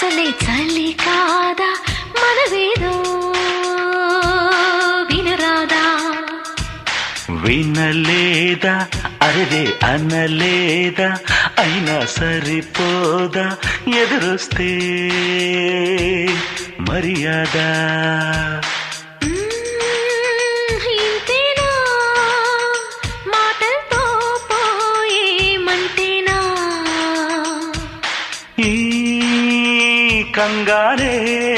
అసలే చలి కాదా మనవేదో వినరాదా వినలేదా అరే అనలేదా అయినా సరిపోదా ఎదురొస్తే మర్యాద మ్మ్, ఇంతేనా మాటలతో పోయేమంటేనా ఈ కంగారే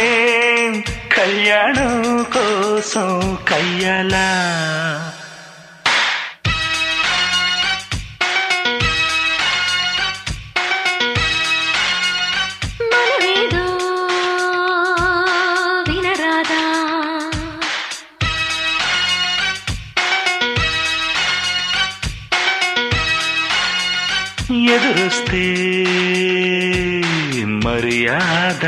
కళ్యాణం కోసం కయ్యాలా మనవేదో వినరాదా ఎదురొస్తే మర్యాద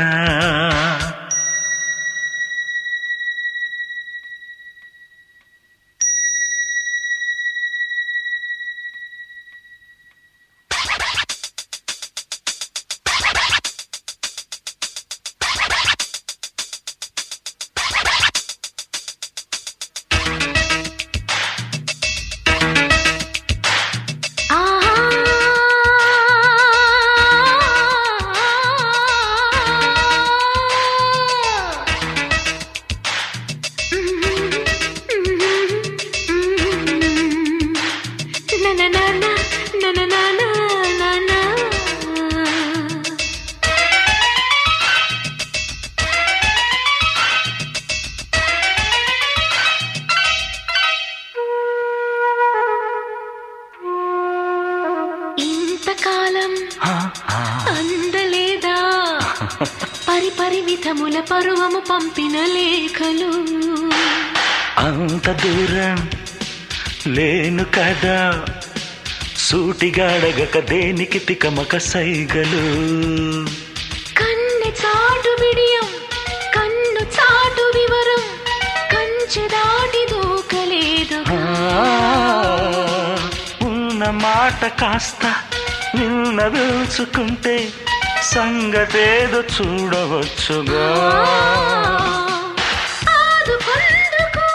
ఇంతకాలం ఆ, ఆ. అందలేదా పరి పరి విధముల పరువము పంపిన లేఖలు అంత దూరం లేను కదా సూటిగా అడగక దేనికి తికమక సైగలు కన్నె చాటు బిడియం కన్ను చాటు వివరం కంచె దాటి దూకలేదు ఆ, ఉన్న మాట కాస్త నిన్న తెలుసుకుంటే సంగతేదో చూడవచ్చుగా ఆదుకొందుకు,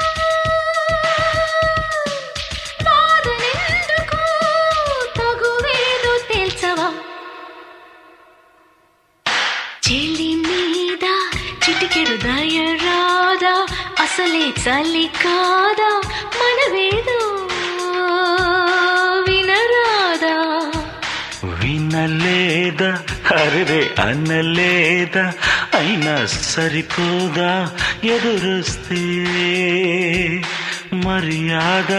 బాధనెందుకు, తగువేదో తేల్చవా చెలి మీద చిటికెడు దయ రాదా అసలే చలి కాదా మనవేదో వినరాదా వినలేదా అరే అనలేదా అయినా సరిపోదా ఎదురొస్తే మర్యాద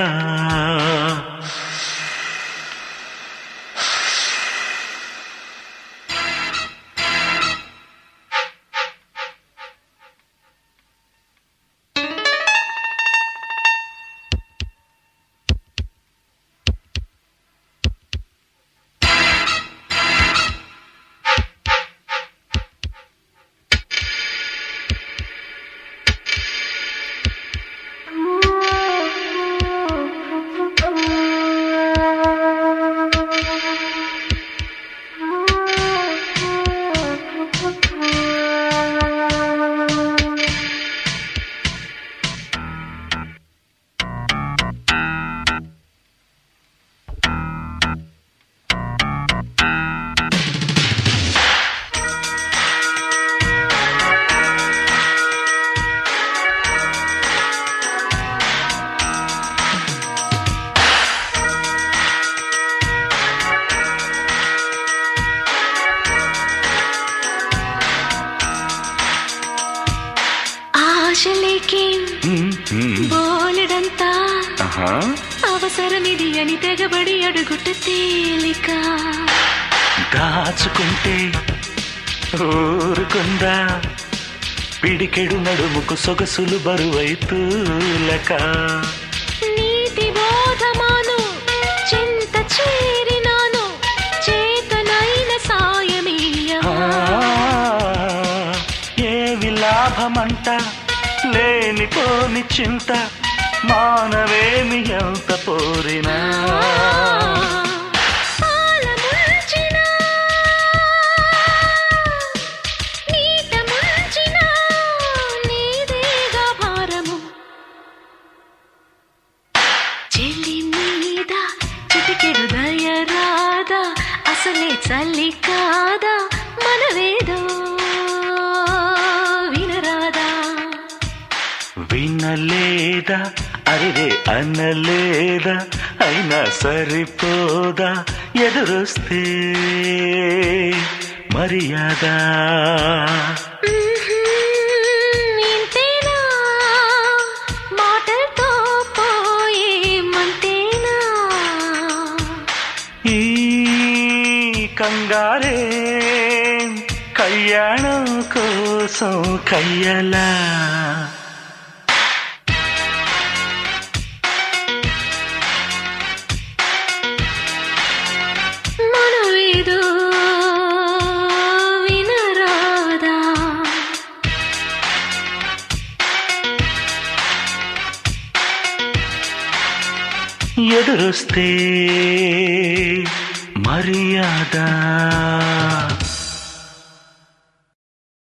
ఆశలేకే ఉమ్, ఉమ్. బోలెడంతా ఆహా. అవసరమిది అని తెగబడి అడుగుట తేలిక దాచుకుంటే ఊరుకుందా పిడికెడు నడుముకు సొగసులు బరువైతూలక నీతి బోధమాను చింత చేరినాను చేతనైన సాయమీయవా ఏవి లాభమంట లేనిపోని చింత మానవేమి ఎంత పోరినా పాలముంచిన అసలే చల్లి కాదా మనవేదో వినరాదా వినలేదా అరే అనలేదా అయినా సరిపోదా ఎదురొస్తే మర్యాద ఇంతేనా మాటలతో పోయే మంతేనా ఈ కంగారే కళ్యాణం కోసం కయ్యలా మనవేదో వినరాదా ఎదురొస్తే మర్యాద